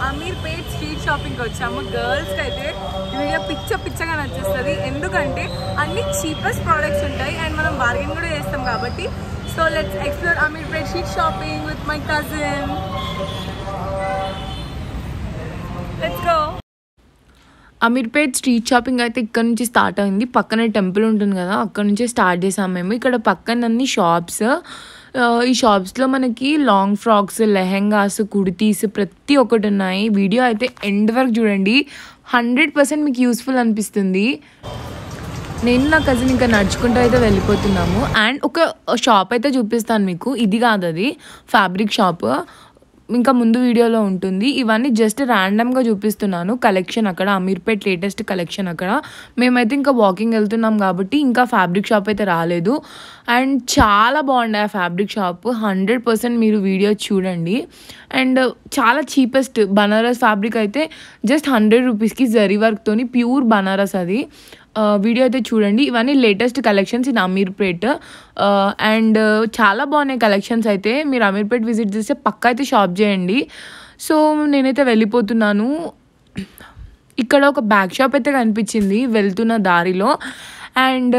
Aamir Ameerpet street షాపింగ్కి వచ్చాము గర్ల్స్కి అయితే ఈ వీడియో పిచ్చ పిచ్చగా నచ్చేస్తుంది ఎందుకంటే అన్ని చీపెస్ట్ ప్రోడక్ట్స్ ఉంటాయి అండ్ మనం బార్గెన్ కూడా చేస్తాం కాబట్టి so let's explore Ameerpet street shopping with my cousin let's go Ameerpet street shopping అయితే ఇక్కడ నుంచి స్టార్ట్ అయింది పక్కనే టెంపుల్ ఉంటుంది కదా అక్కడ నుంచే స్టార్ట్ చేసాం మేము ఇక్కడ పక్కన అన్ని షాప్స్ ఈ షాప్స్లో మనకి లాంగ్ ఫ్రాక్స్ లెహెంగాస్ కుర్తీస్ ప్రతి ఒక్కటి ఉన్నాయి వీడియో అయితే ఎండ్ వరకు చూడండి హండ్రెడ్ పర్సెంట్ మీకు యూస్ఫుల్ అనిపిస్తుంది నేను నా కజిన్ ఇంకా నడుచుకుంటూ అయితే వెళ్ళిపోతున్నాము అండ్ ఒక షాప్ అయితే చూపిస్తాను మీకు ఇది కాదు అది ఫ్యాబ్రిక్ షాప్ ఇంకా ముందు వీడియోలో ఉంటుంది ఇవన్నీ జస్ట్ ర్యాండమ్గా చూపిస్తున్నాను కలెక్షన్ అక్కడ అమీర్పేట్ లేటెస్ట్ కలెక్షన్ అక్కడ మేమైతే ఇంకా వాకింగ్ వెళ్తున్నాం కాబట్టి ఇంకా ఫ్యాబ్రిక్ షాప్ అయితే రాలేదు అండ్ చాలా బాగుండే ఆ ఫ్యాబ్రిక్ షాప్ హండ్రెడ్ పర్సెంట్ మీరు వీడియో చూడండి అండ్ చాలా చీపెస్ట్ బనారస్ ఫ్యాబ్రిక్ అయితే జస్ట్ హండ్రెడ్ రూపీస్కి జరీ వర్క్తోని ప్యూర్ బనారస్ అది వీడియో అయితే చూడండి ఇవన్నీ latest collections in Ameerpet and చాలా బాగున్నాయి కలెక్షన్స్ అయితే మీరు అమీర్పేట్ విజిట్ చేస్తే పక్క అయితే షాప్ చేయండి సో నేనైతే వెళ్ళిపోతున్నాను ఇక్కడ ఒక బ్యాగ్ షాప్ అయితే కనిపించింది వెళ్తున్న దారిలో అండ్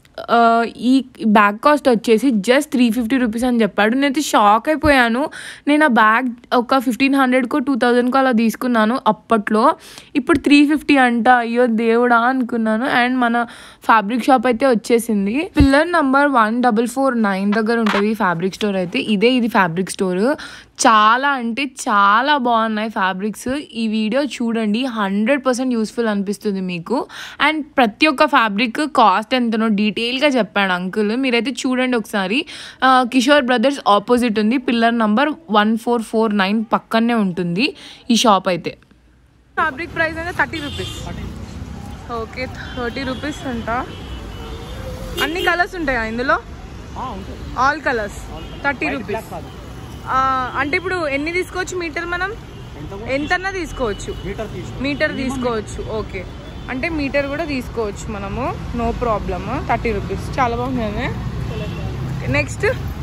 ఈ బ్యాగ్ కాస్ట్ వచ్చేసి జస్ట్ త్రీ ఫిఫ్టీ రూపీస్ అని చెప్పాడు నేనైతే షాక్ అయిపోయాను నేను ఆ బ్యాగ్ ఒక ఫిఫ్టీన్ హండ్రెడ్కో టూ థౌజండ్కో అలా తీసుకున్నాను అప్పట్లో ఇప్పుడు త్రీ ఫిఫ్టీ అంట అయ్యో దేవుడా అనుకున్నాను అండ్ మన ఫ్యాబ్రిక్ షాప్ అయితే వచ్చేసింది pillar number one double four nine దగ్గర ఉంటుంది ఫ్యాబ్రిక్ స్టోర్ అయితే ఇదే ఇది ఫ్యాబ్రిక్ స్టోర్ చాలా అంటే చాలా బాగున్నాయి ఫ్యాబ్రిక్స్ ఈ వీడియో చూడండి హండ్రెడ్ పర్సెంట్ యూస్ఫుల్ అనిపిస్తుంది మీకు అండ్ ప్రతి ఒక్క ఫ్యాబ్రిక్ కాస్ట్ ఎంతనో డీటెయిల్గా చెప్పాడు అంకుల్ మీరైతే చూడండి ఒకసారి ఆ, కిషోర్ బ్రదర్స్ ఆపోజిట్ ఉంది pillar number one four four nine పక్కనే ఉంటుంది ఈ షాప్ అయితే ఫ్యాబ్రిక్ ప్రైస్ అయితే thirty rupees okay thirty rupees అంట అన్ని కలర్స్ ఉంటాయా ఇందులో ఆల్ కలర్స్ థర్టీ రూపీస్ అంటే ఇప్పుడు ఎన్ని తీసుకోవచ్చు మీటర్ మనం ఎంతన్నా తీసుకోవచ్చు మీటర్ తీసుకోవచ్చు ఓకే అంటే మీటర్ కూడా తీసుకోవచ్చు మనము నో ప్రాబ్లమ్ థర్టీ రూపీస్ చాలా బాగుంది నెక్స్ట్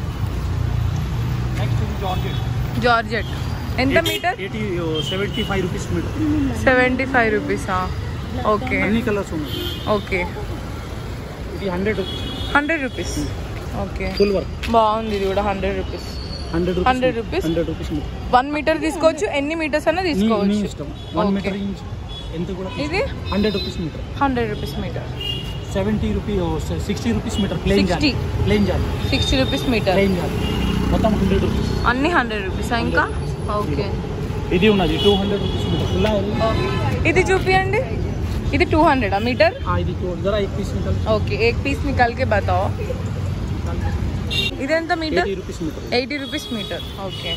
జార్జెట్ ఎంత metre eighty seventy five rupees metre seventy five రూపీసా ఓకే అన్ని కలర్స్ ఉన్నాయి ఓకే ఇది hundred rupees hundred rupees okay full work బాగుంది ఇది కూడా hundred rupees hundred 100 rupees? Hundred rupees metre one metre తీసుకోవచ్చు ఎన్ని మీటర్స్ అన్నా మీ తీసుకోవచ్చు ఇష్టం వన్ Okay. మీటర్ ఇంచ్ ఎంత కూడా ఇది hundred rupees metre hundred rupees metre seventy rupee sixty rupees metre plain 60. Jali plane జాలి sixty rupees metre plain jali మొత్తం హండ్రెడ్ రూపీస్ అన్ని హండ్రెడ్ రూపీస్ ఇంకా ఓకే ఇది ఉన్నది two hundred rupees metre full ఇది చూపియండి ఇది టూ హండ్రెడ్ మీటర్ ఇది జరా एक पीस निकल ఓకే एक पीस निकाल के बताओ ఇదెంత metre eighty rupees metre eighty rupees metre okay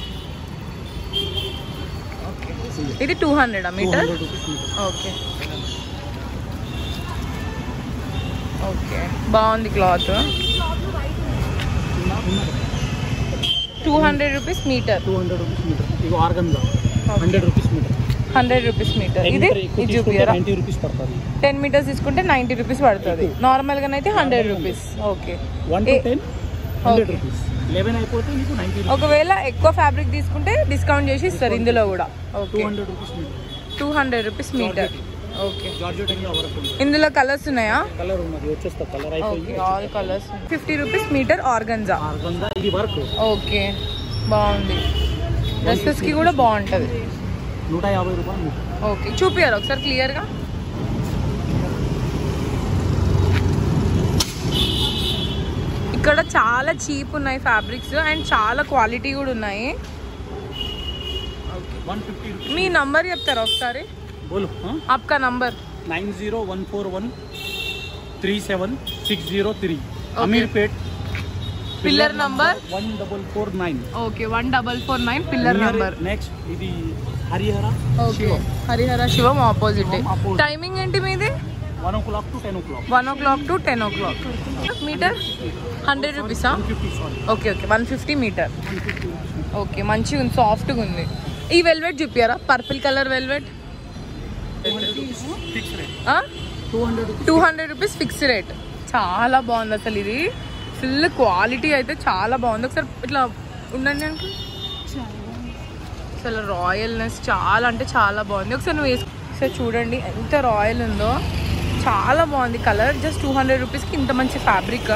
okay ఇది two hundred two metre hundred rupees metre okay okay బాగుంది cloth two hundred rupees metre two hundred rupees metre ఇది organza hundred rupees metre hundred rupees metre ఇది ఇది చూపియరా ninety rupees పడుతుంది ten metres తీసుకుంటే ninety rupees పడుతుంది normal గా అయితే hundred rupees okay one to ఏ- ten hundred Okay. Rupees eleven అయిపోతే మీకు నైంటీ ఒకవేళ ఎక్కువ ఫ్యాబ్రిక్ తీసుకుంటే డిస్కౌంట్ చేసి ఇస్తారు ఇందులో కూడా two okay hundred rupees metre two hundred rupees metre okay georgette ఇంకా వరకు ఉంది ఇందులో కలర్స్ ఉన్నాయా కలర్ ఉన్నది వచ్చేస్తా కలర్ ఓకే అయిపోయింది all colours fifty rupees metre organza organza ఇది వర్క్ ఓకే బాగుంది డ్రెస్సెస్ కి కూడా బాగుంటది నూట యాభై రూపాయలు మీటర్ ఓకే చూపియారు ఒకసారి క్లియర్ గా ఇక్కడ చాలా చీప్ ఉన్నాయి ఫ్యాబ్రిక్స్ అండ్ చాలా క్వాలిటీ కూడా ఉన్నాయి వన్ ఫిఫ్టీ రూపీస్ మీ నంబర్ చెప్తారా ఒకసారి బోలు ఆప్కా number nine zero one four one three seven six zero three Ameerpet pillar number one double four nine okay one double four nine pillar number next ఇది Harihara okay Harihara Shivam opposite Shivam opposite. Timing ఏంటి మీది one o'clock to ten o'clock one o'clock to ten o'clock metre hundred రూపీసా one fifty sorry okay okay one fifty metre one fifty okay మంచిగా ఉంది సాఫ్ట్గా ఉంది ఈ velvet చూపియారా purple colour velvet fix rate two hundred two hundred rupees fix rate చాలా బాగుంది అసలు ఇది ఫుల్ క్వాలిటీ అయితే చాలా బాగుంది ఒకసారి ఇట్లా ఉండండి అంకుల్ అసలు రాయల్నెస్ చాలా అంటే చాలా బాగుంది ఒకసారి నువ్వు వేసుకో ఒకసారి చూడండి ఎంత రాయల్ ఉందో చాలా బాగుంది కలర్ జస్ట్ టూ హండ్రెడ్ రూపీస్కి ఇంత మంచి fabric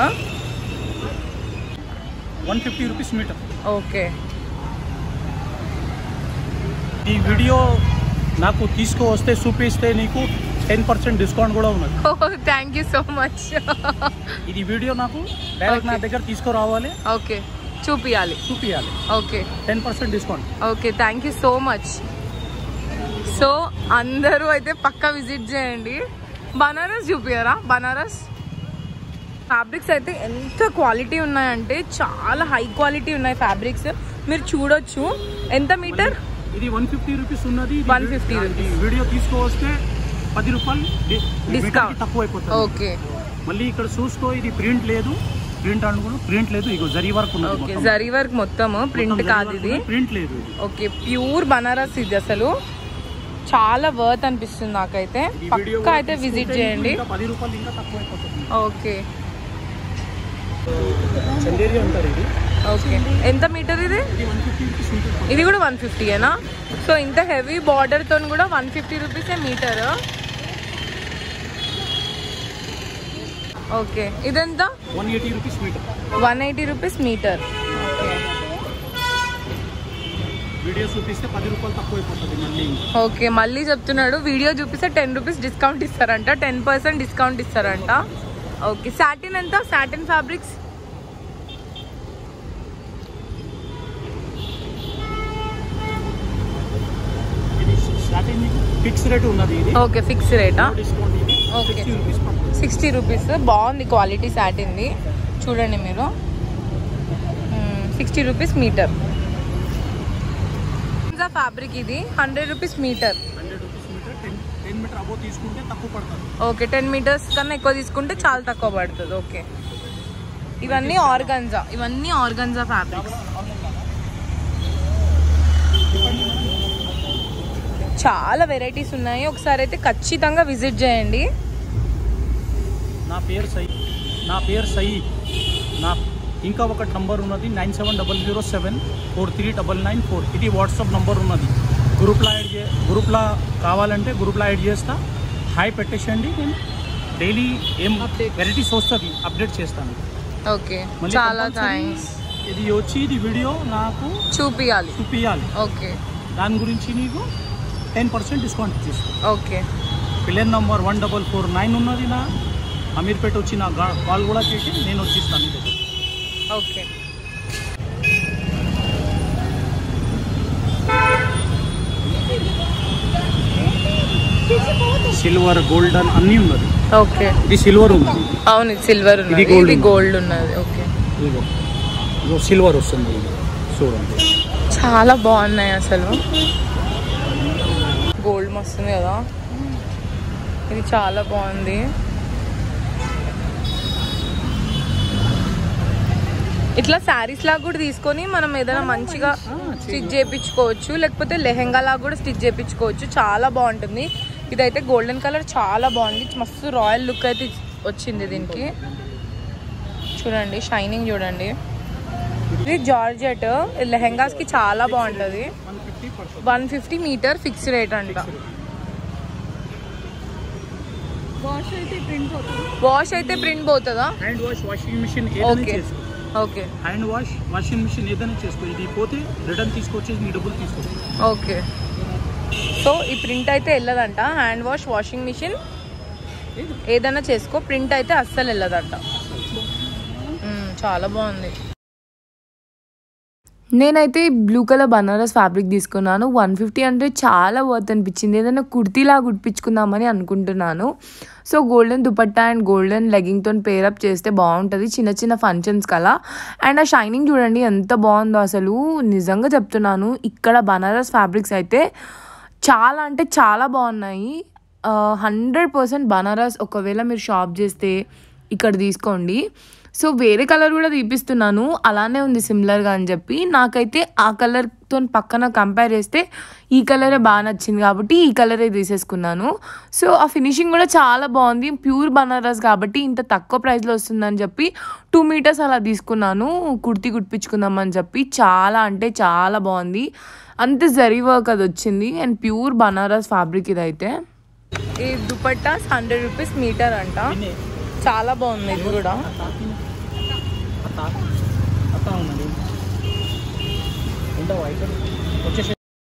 one fifty rupees metre okay ఈ వీడియో నాకు తీసుకువస్తే చూపిస్తే నీకు టెన్ పర్సెంట్ డిస్కౌంట్ కూడా ఉన్నది ఓ థ్యాంక్ యూ సో మచ్ ఇది వీడియో నాకు డైరెక్ట్ నా Okay. దగ్గర తీసుకురావాలి ఓకే చూపియాలి చూపియాలి okay ten percent discount okay thank you so much so అందరూ అయితే పక్కా విజిట్ చేయండి బనారస్ చూపియరా బనారస్ ఫ్యాబ్రిక్స్ అయితే ఎంత క్వాలిటీ ఉన్నాయంటే చాలా హై క్వాలిటీ ఉన్నాయి ఫ్యాబ్రిక్స్ మీరు చూడొచ్చు ఎంత మీటర్ ఇది వన్ ఫిఫ్టీ రూపీస్ ఉన్నది 150 rupees. ఈ వీడియో తీసుకువస్తే పది రూపాయలు డి- Discount. మీటర్కి తక్కువ అయిపోతుంది ఓకే మళ్ళీ ఇక్కడ చూసుకో ఇది ప్రింట్ లేదు ప్రింట్ అనుకో ప్రింట్ లేదు ఇగో జరీ వర్క్ ఉన్నది ఓకే మొత్తం. జరీ వర్క్ మొత్తము ప్రింట్ మొత్తం జరీ కాదు వర్క్ ఇది ఉన్నది, ప్రింట్ లేదు ఇది ఓకే ప్యూర్ బనారస్ ఇది అసలు చాలా వర్త్ అనిపిస్తుంది నాకైతే ఈ వీడియో పక్కా అయితే విజిట్ తీసుకుంటే చేయండి ఇంకా పది రూపాయలు ఇంకా తక్కువ అయిపోతుంది ఓకే చందేరి అంటారు ఇది ఓకే ఎంత మీటర్ ఇది ఇది వన్ ఫిఫ్టీ రూపీస్ ఉంటుంది ఇది కూడా వన్ ఫిఫ్టీయేనా సో ఇంత హెవీ బార్డర్ తో కూడా వన్ ఫిఫ్టీ రూపీసే మీటర్ ఓకే ఇదెంత one eighty rupees metre one eighty rupees metre video చూపిస్తే పది రూపాయలు తక్కువ అయిపోతుంది మళ్ళీ ఓకే మళ్ళీ చెప్తున్నాడు వీడియో చూపిస్తే టెన్ రూపీస్ డిస్కౌంట్ ఇస్తారంట టెన్ పర్సెంట్ డిస్కౌంట్ ఇస్తారంట ఓకే సాటిన్ ఎంత సాటిన్ ఫ్యాబ్రిక్స్ ఇది స్టార్టింగ్ ఫిక్స్ రేట్ ఉన్నది ఇది ఓకే ఫిక్స్ రేటా డిస్కౌంట్ ఇది Okay. సిక్స్టీ రూపీస్ పడుతుంది సిక్స్టీ రూపీస్ బాగుంది క్వాలిటీ సాటిన్ది చూడండి మీరు సిక్స్టీ రూపీస్ మీటర్ ఫ్యాబ్రిక్ ఇది hundred rupees metre hundred rupees meter ten ten meter అబో తీసుకుంటే తక్కువ పడుతుంది ఓకే టెన్ మీటర్స్ కన్నా ఎక్కువ తీసుకుంటే చాలా తక్కువ పడుతుంది ఓకే ఇవన్నీ ఆర్గన్జా ఇవన్నీ ఆర్గన్జా ఫ్యాబ్రిక్స్ చాలా వెరైటీస్ ఉన్నాయి ఒకసారి అయితే ఖచ్చితంగా విజిట్ చేయండి నా పేరు సై నా పేరు సయీద్ నా ఇంకా ఒక నంబర్ ఉన్నది nine seven double zero seven four three double nine four ఇది వాట్సాప్ నంబర్ ఉన్నది గ్రూప్లో యాడ్ చే గ్రూప్లో కావాలంటే గ్రూప్లో యాడ్ చేస్తా హాయ్ పెట్టేసండి నేను డైలీ ఏం వెరైటీస్ వస్తుంది అప్డేట్ చేస్తాను ఓకే మళ్ళీ చాలా compulsory థ్యాంక్స్ ఇది వచ్చి ఇది వీడియో నాకు చూపియాలి చూపించాలి ఓకే దాని గురించి నీకు టెన్ పర్సెంట్ డిస్కౌంట్ ఇచ్చేస్తాను okay pillar number one double four nine ఉన్నది నా అమీర్పేట వచ్చి నా గా- కాల్ కూడా చేసి నేను వచ్చిస్తాను ఇది. ఓకే సిల్వర్ గోల్డెన్ అన్నీ ఉన్నది ఓకే ఇది సిల్వర్ ఉన్నది అవును ఇది సిల్వర్ ఉన్నది gold ఇది ఉంది. గోల్డ్ ఉన్నది ఓకే ఇదిగో ఇదిగో సిల్వర్ వస్తుంది ఇది. చూడండి చాలా బాగున్నాయి అసలు గోల్డ్ మస్తుంది కదా ఇది చాలా బాగుంది ఇట్లా శారీస్ లాగా కూడా తీసుకొని మనం ఏదైనా మంచిగా స్టిచ్ చేయించుకోవచ్చు లేకపోతే లెహెంగా లాగా కూడా స్టిచ్ చేయించుకోవచ్చు చాలా బాగుంటుంది ఇదైతే గోల్డెన్ కలర్ చాలా బాగుంది మస్తు రాయల్ లుక్ అయితే వచ్చింది దీనికి చూడండి షైనింగ్ చూడండి ఇది జార్జెట్ లెహెంగాస్ కి చాలా బాగుంటది one fifty percent one fifty meter fix rate అంట వాష్ అయితే ప్రింట్ పోతుందా హ్యాండ్ వాష్ వాషింగ్ మిషన్ ఏదైనా ఓకే చేసుకో okay hand wash washing machine ఏదైనా చేసుకో ఇది పోతే రిటర్న్ తీసుకొచ్చేసి నీ డబ్బులు తీసుకోవచ్చు ఓకే సో ఈ ప్రింట్ అయితే వెళ్ళదంట హ్యాండ్ వాష్ వాషింగ్ మిషన్ ఏదైనా చేసుకో ప్రింట్ అయితే అస్సలు వెళ్ళదంట మ్మ్, చాలా బాగుంది నేనైతే బ్లూ కలర్ బనారస్ ఫ్యాబ్రిక్ తీసుకున్నాను వన్ ఫిఫ్టీ అంటే చాలా వర్త్ అనిపించింది ఏదైనా కుర్తీలా కుట్టించుకుందామని అనుకుంటున్నాను so golden dupatta and golden లెగ్గింగ్తో పేరప్ చేస్తే బాగుంటుంది చిన్న చిన్న ఫంక్షన్స్ కలా అండ్ ఆ షైనింగ్ చూడండి ఎంత బాగుందో అసలు నిజంగా చెప్తున్నాను ఇక్కడ బనారస్ ఫ్యాబ్రిక్స్ అయితే చాలా అంటే చాలా బాగున్నాయి హండ్రెడ్ పర్సెంట్ బనారస్ ఒకవేళ మీరు షాప్ చేస్తే ఇక్కడ తీసుకోండి సో వేరే కలర్ కూడా తీపిస్తున్నాను అలానే ఉంది సిమిలర్గా అని చెప్పి నాకైతే ఆ కలర్తో పక్కన కంపేర్ చేస్తే ఈ కలరే బాగా నచ్చింది కాబట్టి ఈ కలరే తీసేసుకున్నాను సో ఆ ఫినిషింగ్ కూడా చాలా బాగుంది ప్యూర్ బనారస్ కాబట్టి ఇంత తక్కువ ప్రైస్లో వస్తుందని చెప్పి టూ మీటర్స్ అలా తీసుకున్నాను కుర్తీ కుట్టించుకుందామని చెప్పి చాలా అంటే చాలా బాగుంది అంత జరీ వర్క్ అది వచ్చింది అండ్ ప్యూర్ బనారస్ ఫ్యాబ్రిక్ ఇదైతే ఈ దుపట్టాస్ హండ్రెడ్ రూపీస్ మీటర్ అంట చాలా బాగుంది ఇది కూడా అత్త అత్త ఉన్నది ఉండవా ఇక్కడ వచ్చేసి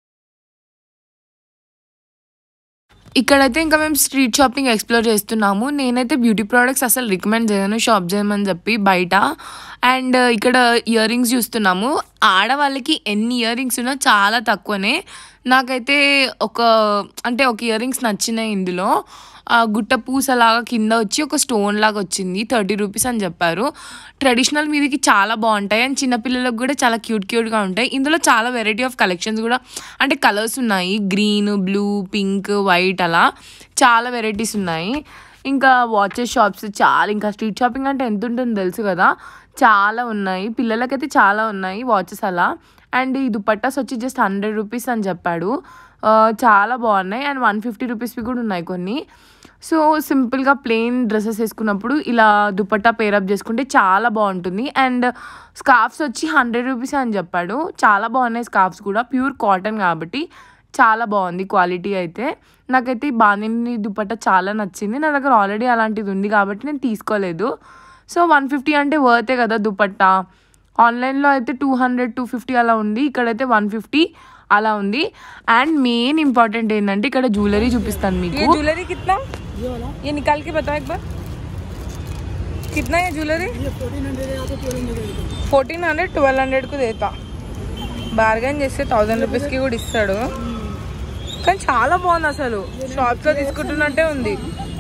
ఇక్కడైతే ఇంకా మేము స్ట్రీట్ షాపింగ్ ఎక్స్ప్లోర్ చేస్తున్నాము నేనైతే బ్యూటీ ప్రోడక్ట్స్ అసలు రికమెండ్ చేయను షాప్ చేయమని చెప్పి బయట అండ్ ఇక్కడ ఇయర్ రింగ్స్ చూస్తున్నాము ఆడవాళ్ళకి ఎన్ని ఇయర్ రింగ్స్ ఉన్నా చాలా తక్కువనే నాకైతే ఒక అంటే ఒక ఇయర్ రింగ్స్ నచ్చినాయి ఇందులో ఆ గుట్ట పూసలాగా కింద వచ్చి ఒక స్టోన్ లాగా వచ్చింది థర్టీ రూపీస్ అని చెప్పారు ట్రెడిషనల్ మీదకి చాలా బాగుంటాయి అండ్ చిన్నపిల్లలకు కూడా చాలా క్యూట్ క్యూట్గా ఉంటాయి ఇందులో చాలా వెరైటీ ఆఫ్ కలెక్షన్స్ కూడా అంటే కలర్స్ ఉన్నాయి గ్రీన్ బ్లూ పింక్ వైట్ అలా చాలా వెరైటీస్ ఉన్నాయి ఇంకా వాచెస్ షాప్స్ చాలా ఇంకా స్ట్రీట్ షాపింగ్ అంటే ఎంత ఉంటుందో తెలుసు కదా చాలా ఉన్నాయి పిల్లలకైతే చాలా ఉన్నాయి వాచెస్ అలా అండ్ ఈ దుపట్టాస్ వచ్చి జస్ట్ హండ్రెడ్ రూపీస్ అని చెప్పాడు ఆ, చాలా బాగున్నాయి అండ్ వన్ ఫిఫ్టీ రూపీస్వి కూడా ఉన్నాయి కొన్ని సో సింపుల్గా ప్లెయిన్ డ్రెస్సెస్ వేసుకున్నప్పుడు ఇలా దుపట్టా పేరప్ చేసుకుంటే చాలా బాగుంటుంది అండ్ స్కార్ఫ్స్ వచ్చి హండ్రెడ్ రూపీస్ అని చెప్పాడు చాలా బాగున్నాయి స్కార్ఫ్స్ కూడా ప్యూర్ కాటన్ కాబట్టి చాలా బాగుంది క్వాలిటీ అయితే నాకైతే ఈ బాందిని దుపట్టా చాలా నచ్చింది నా దగ్గర ఆల్రెడీ అలాంటిది ఉంది కాబట్టి నేను తీసుకోలేదు సో వన్ ఫిఫ్టీ అంటే వర్తే కదా దుపట్టా ఆన్లైన్లో అయితే టూ హండ్రెడ్ టూ ఫిఫ్టీ అలా ఉంది ఇక్కడైతే వన్ ఫిఫ్టీ అలా ఉంది అండ్ మెయిన్ ఇంపార్టెంట్ ఏంటంటే ఇక్కడ జ్యువెలరీ చూపిస్తాను ये మీకు ज्वेलरी कितना ये निकाल के बताओ एक बार कितना है ज्वेलरी ఫోర్టీన్ హండ్రెడ్ ట్వెల్వ్ హండ్రెడ్కు దేతా బార్గెన్ చేస్తే థౌజండ్ రూపీస్కి కూడా ఇస్తాడు కానీ చాలా బాగుంది అసలు షాప్లో తీసుకుంటున్నట్టే ఉంది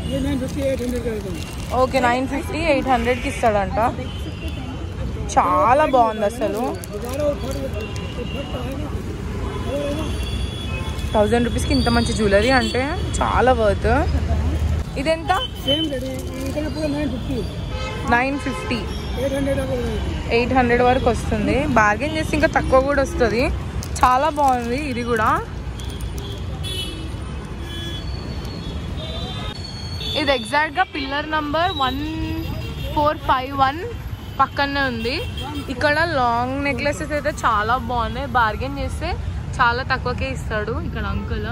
ఓకే నైన్ ఫిఫ్టీ ఎయిట్ హండ్రెడ్కి ఇస్తాడంట చాలా బాగుంది అసలు థౌజండ్ రూపీస్కి ఇంత మంచి జ్యువెలరీ అంటే చాలా వర్త్ ఇదెంత నైన్ ఫిఫ్టీ ఎయిట్ హండ్రెడ్ వరకు వస్తుంది బార్గెన్ చేస్తే ఇంకా తక్కువ కూడా వస్తుంది చాలా బాగుంది ఇది కూడా ఇది ఎగ్జాక్ట్గా pillar number one four five one పక్కనే ఉంది ఇక్కడ లాంగ్ నెక్లెసెస్ అయితే చాలా బాగున్నాయి బార్గెన్ చేస్తే చాలా తక్కువకే ఇస్తాడు ఇక్కడ అంకుల్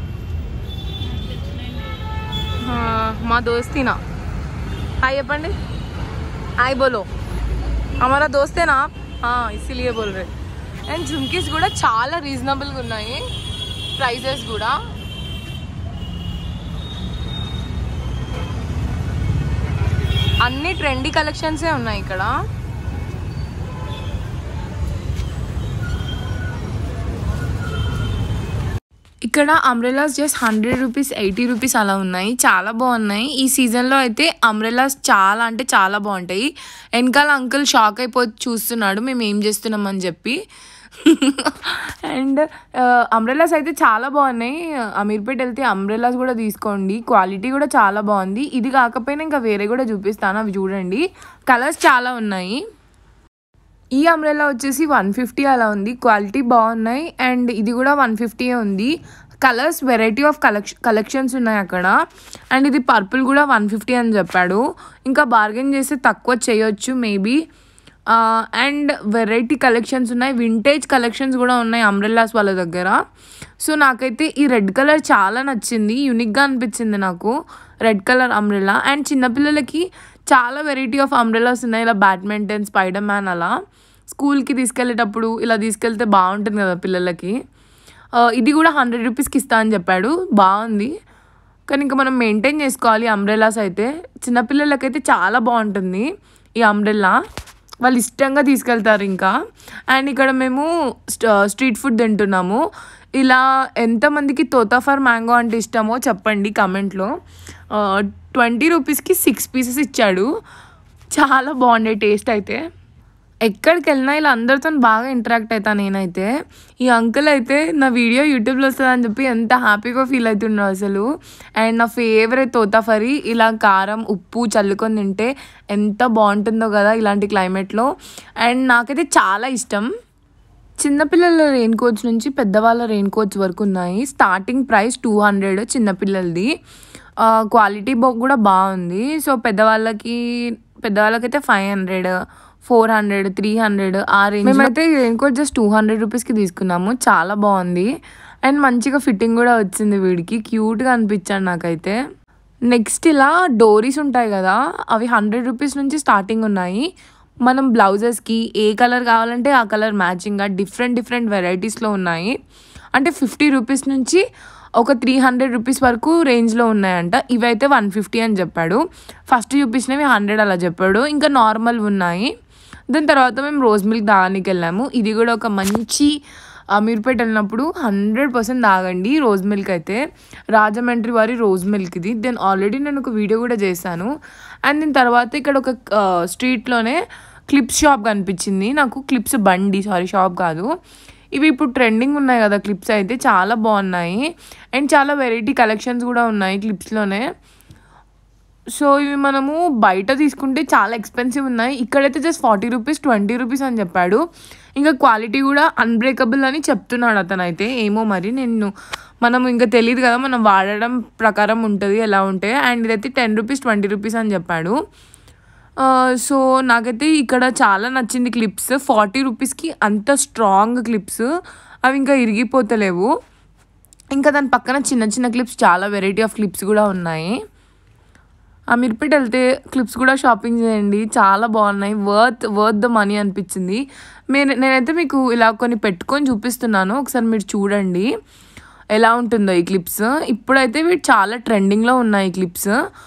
మా దోస్తినా హాయ్ చెప్పండి హాయ్ బోలో हमारा दोस्त है ना आप हाँ इसीलिए बोल रहे అండ్ జుమ్కీస్ కూడా చాలా రీజనబుల్గా ఉన్నాయి ప్రైజెస్ కూడా అన్ని ట్రెండీ కలెక్షన్సే ఉన్నాయి ఇక్కడ ఇక్కడ umbrellas just hundred rupees eighty rupees అలా ఉన్నాయి చాలా బాగున్నాయి ఈ సీజన్లో అయితే అంబ్రెలాస్ చాలా అంటే చాలా బాగుంటాయి వెనకాల అంకుల్ షాక్ అయిపోయి చూస్తున్నాడు మేము ఏం చేస్తున్నామని చెప్పి అండ్ అంబ్రెలాస్ అయితే చాలా బాగున్నాయి అమీర్పేట్ వెళ్తే అంబ్రెలాస్ కూడా తీసుకోండి క్వాలిటీ కూడా చాలా బాగుంది ఇది కాకపోయినా ఇంకా వేరే కూడా చూపిస్తాను అవి చూడండి కలర్స్ చాలా ఉన్నాయి ఈ అంబ్రెలా వచ్చేసి వన్ ఫిఫ్టీ అలా ఉంది క్వాలిటీ బాగున్నాయి అండ్ ఇది కూడా వన్ ఫిఫ్టీ ఉంది కలర్స్ వెరైటీ ఆఫ్ కలెక్ష కలెక్షన్స్ ఉన్నాయి అక్కడ అండ్ ఇది పర్పుల్ కూడా వన్ ఫిఫ్టీ అని చెప్పాడు ఇంకా బార్గెన్ చేస్తే తక్కువ చేయొచ్చు మేబీ అండ్ వెరైటీ కలెక్షన్స్ ఉన్నాయి వింటేజ్ కలెక్షన్స్ కూడా ఉన్నాయి అంబ్రెల్లాస్ వాళ్ళ దగ్గర సో నాకైతే ఈ రెడ్ కలర్ చాలా నచ్చింది యూనిక్గా అనిపించింది నాకు రెడ్ కలర్ అంబ్రెల్లా అండ్ చిన్నపిల్లలకి చాలా వెరైటీ ఆఫ్ అంబ్రెల్లాస్ ఉన్నాయి ఇలా బ్యాడ్మింటన్ స్పైడర్ మ్యాన్ అలా స్కూల్కి తీసుకెళ్ళేటప్పుడు ఇలా తీసుకెళ్తే బాగుంటుంది కదా పిల్లలకి ఆ, ఇది కూడా హండ్రెడ్ రూపీస్కి ఇస్తా అని చెప్పాడు బాగుంది కానీ ఇంకా మనం మెయింటైన్ చేసుకోవాలి అంబ్రెల్లాస్ అయితే చిన్నపిల్లలకైతే చాలా బాగుంటుంది ఈ అంబ్రెల్లా వాళ్ళు ఇష్టంగా తీసుకెళ్తారు ఇంకా అండ్ ఇక్కడ మేము స్ట- స్ట్రీట్ ఫుడ్ తింటున్నాము ఇలా ఎంతమందికి తోతాఫర్ మ్యాంగో అంటే ఇష్టమో చెప్పండి కమెంట్లో ట్వంటీ రూపీస్కి సిక్స్ పీసెస్ ఇచ్చాడు చాలా బాగుండే టేస్ట్ అయితే ఎక్కడికి వెళ్ళినా ఇలా అందరితో బాగా ఇంటరాక్ట్ అవుతా నేనైతే ఈ అంకుల్ అయితే నా వీడియో యూట్యూబ్లో వస్తుందని చెప్పి ఎంత హ్యాపీగా ఫీల్ అవుతున్నాడు అసలు అండ్ నా ఫేవరెట్ తోతాఫరి ఇలా కారం ఉప్పు చల్లుకొని తింటే ఎంత బాగుంటుందో కదా ఇలాంటి క్లైమేట్లో అండ్ నాకైతే చాలా ఇష్టం చిన్నపిల్లల రెయిన్ కోట్స్ నుంచి పెద్దవాళ్ళ రెయిన్ కోట్స్ వరకు ఉన్నాయి స్టార్టింగ్ ప్రైస్ టూ హండ్రెడ్ చిన్నపిల్లలది క్వాలిటీ బో కూడా బాగుంది సో పెద్దవాళ్ళకి పెద్దవాళ్ళకైతే five hundred four hundred three hundred ఆ రేంజ్ మేమైతే ఈ raincoat just two hundred రూపీస్కి తీసుకున్నాము చాలా బాగుంది అండ్ మంచిగా ఫిట్టింగ్ కూడా వచ్చింది వీడికి క్యూట్గా అనిపించాడు నాకైతే నెక్స్ట్ ఇలా డోరీస్ ఉంటాయి కదా అవి హండ్రెడ్ రూపీస్ నుంచి స్టార్టింగ్ ఉన్నాయి మనం బ్లౌజెస్కి ఏ కలర్ కావాలంటే ఆ కలర్ మ్యాచింగ్గా డిఫరెంట్ డిఫరెంట్ వెరైటీస్లో ఉన్నాయి అంటే ఫిఫ్టీ రూపీస్ నుంచి ఒక త్రీ హండ్రెడ్ రూపీస్ వరకు రేంజ్లో ఉన్నాయంట ఇవైతే వన్ ఫిఫ్టీ అని చెప్పాడు ఫస్ట్ చూపించినవి హండ్రెడ్ అలా చెప్పాడు ఇంకా నార్మల్ ఉన్నాయి దాని తర్వాత మేము రోజ్ మిల్క్ తాగడానికి వెళ్ళాము ఇది కూడా ఒక మంచి అమీర్పేట వెళ్ళినప్పుడు హండ్రెడ్ పర్సెంట్ తాగండి రోజ్ మిల్క్ అయితే రాజమండ్రి వారి రోజ్ మిల్క్ ఇది దెన్ ఆల్రెడీ నేను ఒక వీడియో కూడా చేశాను అండ్ దీని తర్వాత ఇక్కడ ఒక స్ట్రీట్లోనే క్లిప్స్ షాప్ కనిపించింది నాకు క్లిప్స్ బండి సారీ షాప్ కాదు ఇవి ఇప్పుడు ట్రెండింగ్ ఉన్నాయి కదా క్లిప్స్ అయితే చాలా బాగున్నాయి అండ్ చాలా వెరైటీ కలెక్షన్స్ కూడా ఉన్నాయి క్లిప్స్లోనే సో ఇవి మనము బయట తీసుకుంటే చాలా ఎక్స్పెన్సివ్ ఉన్నాయి ఇక్కడైతే just forty rupees twenty rupees అని చెప్పాడు ఇంకా క్వాలిటీ కూడా అన్బ్రేకబుల్ అని చెప్తున్నాడు అతను అయితే ఏమో మరి నేను మనం ఇంకా తెలియదు కదా మనం వాడడం ప్రకారం ఉంటుంది ఎలా ఉంటాయి అండ్ ఇదైతే టెన్ రూపీస్ ట్వంటీ రూపీస్ అని చెప్పాడు ఆ, సో నాకైతే ఇక్కడ చాలా నచ్చింది క్లిప్స్ ఫార్టీ రూపీస్కి అంత స్ట్రాంగ్ క్లిప్స్ అవి ఇంకా ఇరిగిపోతలేవు ఇంకా దాని పక్కన చిన్న చిన్న క్లిప్స్ చాలా వెరైటీ ఆఫ్ క్లిప్స్ కూడా ఉన్నాయి అమీర్పేట వెళ్తే క్లిప్స్ కూడా షాపింగ్ చేయండి చాలా బాగున్నాయి వర్త్ వర్త్ ద మనీ అనిపించింది నేను నేనైతే మీకు ఇలా కొన్ని పెట్టుకొని చూపిస్తున్నాను ఒకసారి మీరు చూడండి ఎలా ఉంటుందో ఈ క్లిప్స్ ఇప్పుడైతే వీటి చాలా ట్రెండింగ్లో ఉన్నాయి ఈ క్లిప్స్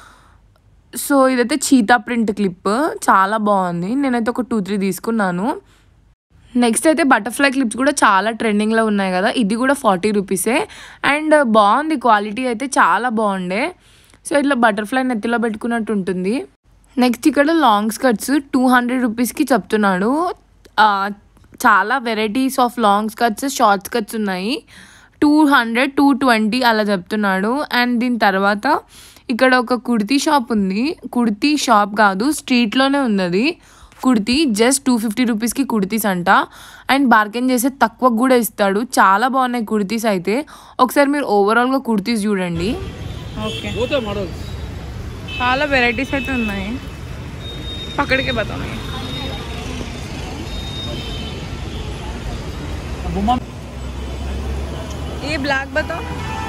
సో ఇదైతే చీతా ప్రింట్ క్లిప్ చాలా బాగుంది నేనైతే ఒక టూ త్రీ తీసుకున్నాను నెక్స్ట్ అయితే బటర్ఫ్లై క్లిప్స్ కూడా చాలా ట్రెండింగ్లో ఉన్నాయి కదా ఇది కూడా ఫార్టీ రూపీసే అండ్ బాగుంది క్వాలిటీ అయితే చాలా బాగుండే సో ఇట్లా బటర్ఫ్లై నెత్తిలో పెట్టుకున్నట్టు ఉంటుంది నెక్స్ట్ ఇక్కడ లాంగ్ స్కర్ట్స్ టూ హండ్రెడ్ రూపీస్కి చెప్తున్నాడు ఆ, చాలా varieties of long skirts short skirts ఉన్నాయి టూ హండ్రెడ్ టూ ట్వంటీ అలా చెప్తున్నాడు అండ్ దీని తర్వాత ఇక్కడ ఒక కుర్తీ షాప్ ఉంది కుర్తీ షాప్ కాదు స్ట్రీట్లోనే ఉంది అది కుర్తీ జస్ట్ టూ ఫిఫ్టీ రూపీస్కి కుర్తీస్ అంట అండ్ బార్గెన్ చేసే తక్కువ కూడా ఇస్తాడు చాలా బాగున్నాయి కుర్తీస్ అయితే ఒకసారి మీరు ఓవరాల్గా కుర్తీస్ చూడండి ఓకే वो तो मॉडल చాలా వెరైటీస్ అయితే ఉన్నాయి పక్కడికే బతాయి बुमा ఏ బ్లాక్ బతా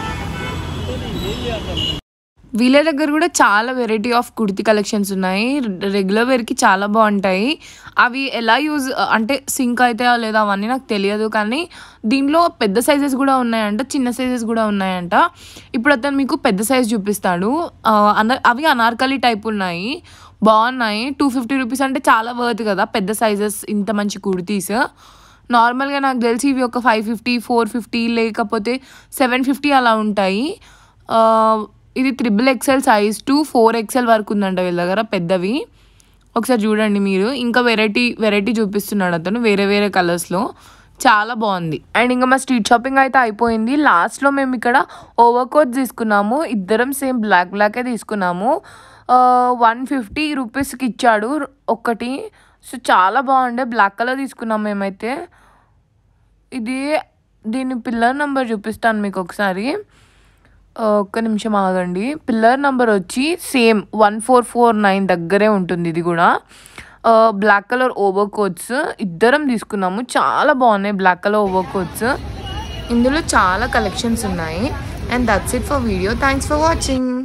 వీళ్ళ దగ్గర కూడా చాలా వెరైటీ ఆఫ్ కుర్తీ కలెక్షన్స్ ఉన్నాయి రెగ్యులర్ వేర్కి చాలా బాగుంటాయి అవి ఎలా యూజ్ అంటే సింక్ అయితే లేదా అవన్నీ నాకు తెలియదు కానీ దీనిలో పెద్ద సైజెస్ కూడా ఉన్నాయంట చిన్న సైజెస్ కూడా ఉన్నాయంట ఇప్పుడు అతను మీకు పెద్ద సైజ్ చూపిస్తాడు ఆ, అన అవి అనార్కలి టైప్ ఉన్నాయి బాగున్నాయి టూ ఫిఫ్టీ రూపీస్ అంటే చాలా వర్త్ కదా పెద్ద సైజెస్ ఇంత మంచి కుర్తీస్ నార్మల్గా నాకు తెలిసి ఇవి ఒక ఫైవ్ ఫిఫ్టీ ఫోర్ ఫిఫ్టీ లేకపోతే సెవెన్ ఫిఫ్టీ అలా ఉంటాయి ఆ, ఇది triple XL size to four XL వరకు ఉందంట వీళ్ళ దగ్గర పెద్దవి ఒకసారి చూడండి మీరు ఇంకా వెరైటీ వెరైటీ చూపిస్తున్నాడు అతను వేరే వేరే కలర్స్లో చాలా బాగుంది అండ్ ఇంకా మా స్ట్రీట్ షాపింగ్ అయితే అయిపోయింది లాస్ట్లో మేము ఇక్కడ ఓవర్ కోట్ తీసుకున్నాము ఇద్దరం సేమ్ బ్లాక్ బ్లాకే తీసుకున్నాము వన్ ఫిఫ్టీ రూపీస్కి ఇచ్చాడు ఒక్కటి సో చాలా బాగుండే బ్లాక్ కలర్ తీసుకున్నాం మేమైతే ఇది దీని పిల్లర్ నెంబర్ చూపిస్తాను మీకు ఒకసారి ఆ, ఒక్క నిమిషం ఆగండి పిల్లర్ నెంబర్ వచ్చి same one four four nine దగ్గరే ఉంటుంది ఇది కూడా బ్లాక్ కలర్ ఓవర్ కోట్స్ ఇద్దరం తీసుకున్నాము చాలా బాగున్నాయి బ్లాక్ కలర్ ఓవర్ కోట్స్ ఇందులో చాలా కలెక్షన్స్ ఉన్నాయి and that's it for video thanks for watching